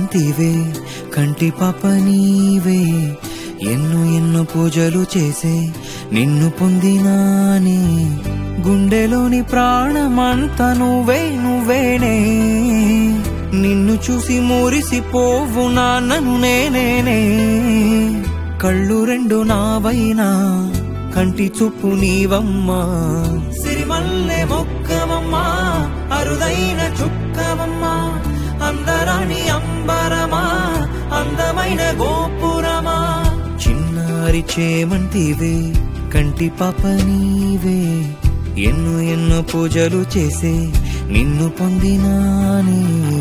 చేమంతివే కంటి పాప నీవే ఎన్నో ఎన్నో పూజలు చేసే నిన్ను పొందినానే గుండెలోని ప్రాణమంతా నువ్వే నువ్వేనే నిన్ను చూసి మురిసిపోవు నాన్నను నేనేనే కళ్ళు రెండు నావైనా కంటి చూపు నీవమ్మా సిరిమల్లె మొక్కవమ్మా అరుదైన చుక్కవమ్మా అందరాని అంబరమా అందమైన గోపురమా చిన్నారి చేమంతివే కంటి పాప నీవే ఎన్నో ఎన్నో పూజలు చేసే నిన్ను పొందినానే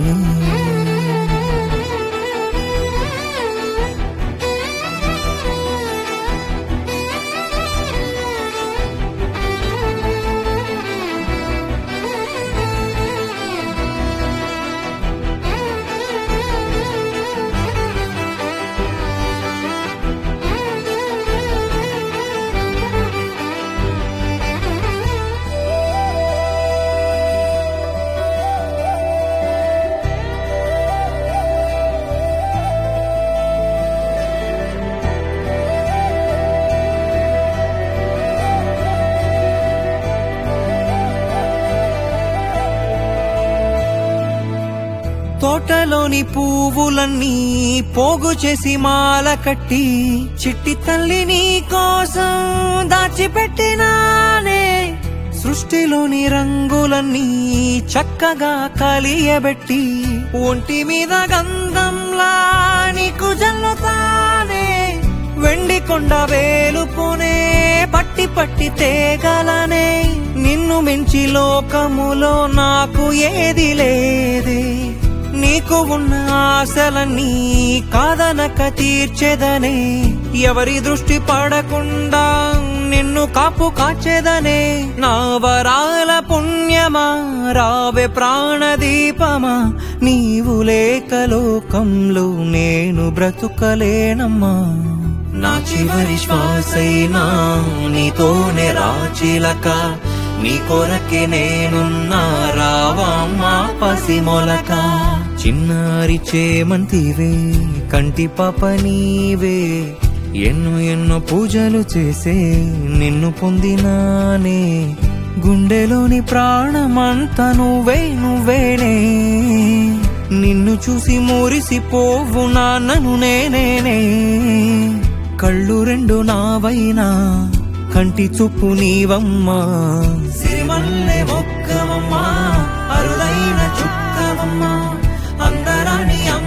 తోటలోని పువ్వులన్నీ పోగు చేసి మాల కట్టి చిట్టి తల్లి నీ కోసం దాచిపెట్టినానే సృష్టిలోని రంగులన్నీ చక్కగా కలియబెట్టి ఒంటి మీద గంధంలా నీకు జల్లుతానే వెండి కొండ వేలుపునే పట్టి పట్టి తేగలనే నిన్ను మించి లోకములో నాకు ఏది లేదే నీకు ఉన్న ఆశలన్నీ కాదనక తీర్చేదనే ఎవరి దృష్టి పడకుండా నిన్ను కాపు కాచేదనే నా వరాల పుణ్యమా రావే ప్రాణదీపమా నీవు లేక లోకంలో నేను బ్రతుకలేనమ్మా నా చివరి శ్వాసైనా నీతోనే రాచిలక నీ కొరకే నేనున్నా రావమ్మా పసిమొలక చిన్నారి చేమంతివే కంటి పాప నీవే ఎన్నో ఎన్నో పూజలు చేసే నిన్ను పొందినానే గుండెలోని ప్రాణమంతా నువ్వే నువ్వేనే నిన్ను చూసి మురిసిపోవు నాన్నను నేనేనే కళ్ళు రెండు నావైనా కంటి చూపు నీవమ్మా సిరిమల్లె మొక్కవమ్మా అరుదైన చుక్కవమ్మా అందరాని అమ్మ